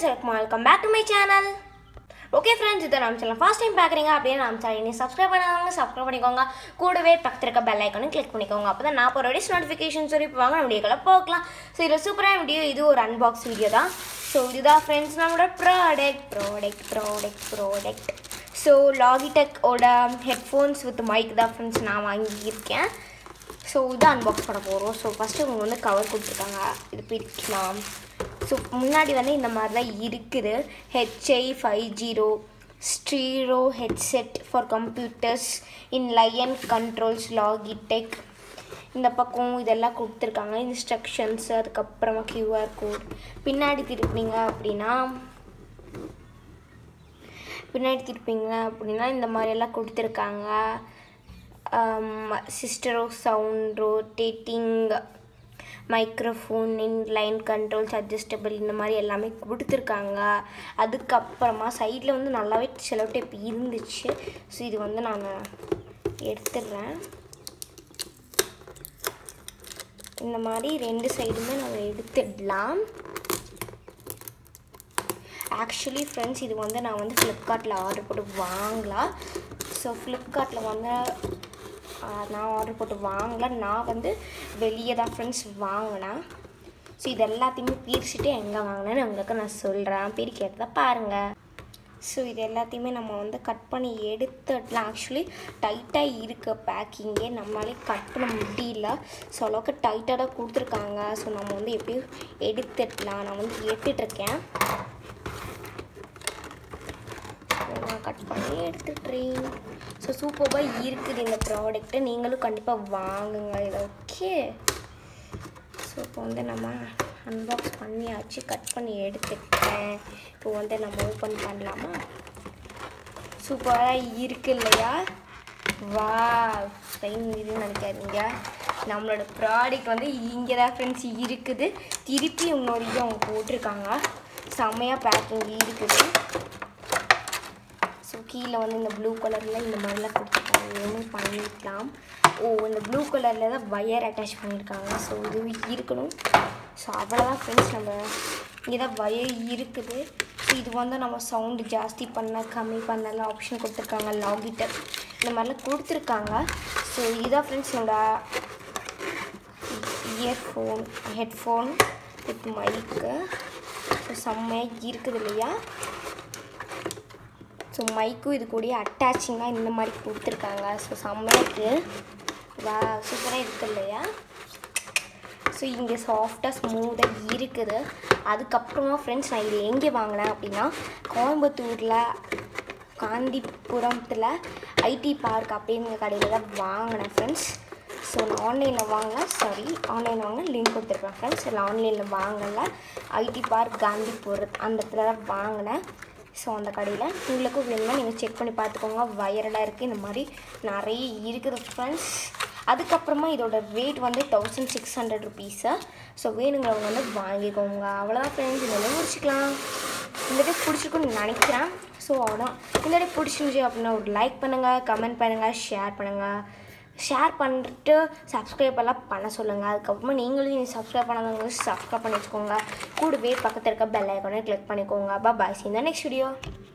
friends welcome back to my channel okay friends இதை நம்ம channel first time பார்க்குறீங்க அப்படியே நம்ம சேனல் நீ சப்ஸ்கிரைப் பண்ணாதவங்க சப்ஸ்கிரைப் பண்ணிக்கோங்க கூடவே பக்கத்தில் இருக்க பெல் ஐக்கனும் கிளிக் பண்ணிக்கோங்க அப்போ தான் நான் போகிற வீடியோஸ் நோட்டிஃபிகேஷன் சொல்லி வாங்க வீடியோக்களை பார்க்கலாம் ஸோ இதில் சூப்பரான வீடியோ இது ஒரு அன்பாக்ஸ் வீடியோ தான் ஸோ இதுதான் ஃப்ரெண்ட்ஸ் நம்மளோட product product product product so லாகிடெக்கோட ஹெட்ஃபோன்ஸ் வித் மைக் தான் ஃப்ரெண்ட்ஸ் நான் வாங்கியிருக்கேன் ஸோ இதை அன்பாக்ஸ் பண்ண போகிறோம் ஸோ ஃபஸ்ட்டு அவங்க வந்து கவர் கொடுத்துருக்காங்க இது பிரிக்கலாம் ஸோ முன்னாடி வந்து இந்த மாதிரி தான் இருக்குது H I five zero stereo headset for computers in line controls Logitech இந்த பக்கம் இதெல்லாம் கொடுத்துருக்காங்க இன்ஸ்ட்ரக்ஷன்ஸ் அதுக்கப்புறமா கியூஆர் கோட் பின்னாடி திருப்பினீங்க அப்படின்னா பின்னாடி திருப்பிங்க அப்படின்னா இந்த மாதிரியெல்லாம் கொடுத்துருக்காங்க stereo sound rotating microphone in line controls adjustable இந்த மாதிரி எல்லாமே கொடுத்துருக்காங்க அதுக்கப்புறமா சைடில் வந்து நல்லாவே செலவு டேப் இருந்துச்சு ஸோ இது வந்து நான் எடுத்துடுறேன் இந்த மாதிரி ரெண்டு சைடுமே நம்ம எடுத்துடலாம் ஆக்சுவலி ஃப்ரெண்ட்ஸ் இது வந்து நான் வந்து ஃப்ளிப்கார்ட்டில் ஆர்டர் போட்டு வாங்கலாம் ஸோ ஃப்ளிப்கார்ட்டில் வந்து நான் ஆர்டர் போட்டு வாங்கல நான் வந்து வெளியே தான் ஃப்ரெண்ட்ஸ் வாங்கினேன் ஸோ இது எல்லாத்தையுமே பிரிச்சுட்டு எங்கே வாங்கினேன்னு உங்களுக்கு நான் சொல்கிறேன் பிரிக்கிறத பாருங்கள் ஸோ இது எல்லாத்தையுமே நம்ம வந்து கட் பண்ணி எடுத்துடலாம் ஆக்சுவலி டைட்டாக இருக்க பேக்கிங்கே நம்மளாலே கட் பண்ண முடியல ஸோ அளவுக்கு டைட்டாக தான் கொடுத்துருக்காங்க ஸோ நம்ம வந்து எப்படியும் எடுத்துடலாம் நான் வந்து எடுத்துட்ருக்கேன் நான் கட் பண்ணி எடுத்துட்றேன் ஸோ சூப்பராக இருக்குது இந்த ப்ராடக்ட்டு நீங்களும் கண்டிப்பாக வாங்குங்க இது ஓகே ஸோ இப்போ வந்து நம்ம அன்பாக்ஸ் பண்ணியாச்சு கட் பண்ணி எடுத்துக்கிட்டேன் இப்போ வந்து நம்ம ஓப்பன் பண்ணலாமா சூப்பராக இருக்கு இல்லையா வா டைம் இதுன்னு நினைக்காதீங்க நம்மளோட ப்ராடக்ட் வந்து இங்கே தான் ஃப்ரெண்ட்ஸ் இருக்குது திருப்பி இன்னொரு இது அவங்க போட்டிருக்காங்க செம்மையாக பேக்கிங் இருக்குது ஸோ கீழே வந்து இந்த ப்ளூ கலரில் இந்த மாதிரிலாம் கொடுத்துருக்காங்க எதுவுமே பண்ணிக்கலாம் ஓ இந்த ப்ளூ கலரில் தான் வயர் அட்டாச் பண்ணியிருக்காங்க ஸோ இது இருக்கணும் ஸோ அவ்வளோதான் ஃப்ரெண்ட்ஸ் நம்ம இங்கே தான் வயர் இருக்குது ஸோ இது வந்து நம்ம சவுண்டு ஜாஸ்தி பண்ண கம்மி பண்ணலாம் ஆப்ஷன் கொடுத்துருக்காங்க லாகிட்டர் இந்த மாதிரிலாம் கொடுத்துருக்காங்க ஸோ இதுதான் ஃப்ரெண்ட்ஸ் என்னோட earphone headphone with mic so செம்மையாக இருக்குது இல்லையா ஸோ மைக்கும் இது கூடயே அட்டாச்சிங்காக இந்த மாதிரி கொடுத்துருக்காங்க ஸோ செம்மையாக இருக்குது வா சூப்பராக இருக்குது இல்லையா ஸோ இங்கே சாஃப்டாக ஸ்மூத்தாக இருக்குது அதுக்கப்புறமா ஃப்ரெண்ட்ஸ் நான் இது எங்கே வாங்கினேன் அப்படின்னா கோயம்புத்தூரில் காந்திபுரத்தில் ஐடி பார்க் அப்படிங்கிற கடையில் தான் வாங்கினேன் ஃப்ரெண்ட்ஸ் ஸோ நான் ஆன்லைனில் வாங்கினேன் சாரி ஆன்லைனில் வாங்கின லிங்க் கொடுத்துருப்பேன் ஃப்ரெண்ட்ஸ் இல்லை ஆன்லைனில் வாங்கலை ஐடி பார்க் காந்திபுரம் அந்த இடத்துல தான் வாங்கினேன் ஸோ அந்த கடையில் உங்களுக்கும் வேணும்னா நீங்கள் செக் பண்ணி பார்த்துக்கோங்க வயரடாக இருக்குது இந்த மாதிரி நிறைய இருக்குது ஃப்ரெண்ட்ஸ் அதுக்கப்புறமா இதோட ரேட் வந்து thousand six hundred rupees so வேணுங்கிறவங்க வந்து வாங்கிக்கோங்க அவ்வளோதான் ஃப்ரெண்ட்ஸ் இந்த முடிச்சுக்கலாம் இந்த டே பிடிச்சிருக்குன்னு நினைக்கிறேன் ஸோ அவ்வளோதான் இந்த டே பிடிச்சிருந்துச்சி அப்படின்னா ஒரு லைக் பண்ணுங்கள் கமெண்ட் பண்ணுங்கள் ஷேர் பண்ணுங்கள் ஷேர் பண்ணிட்டு சப்ஸ்கிரைப் எல்லாம் பண்ண சொல்லுங்கள் அதுக்கப்புறமா நீங்களும் நீங்கள் சப்ஸ்கிரைப் பண்ணாதவங்க சப்ஸ்கிரைப் பண்ணி வச்சுக்கோங்க கூடவே பக்கத்தில் இருக்க பெல் ஐக்கானே கிளிக் பண்ணிக்கோங்க பா பாய் இந்த நெக்ஸ்ட் வீடியோ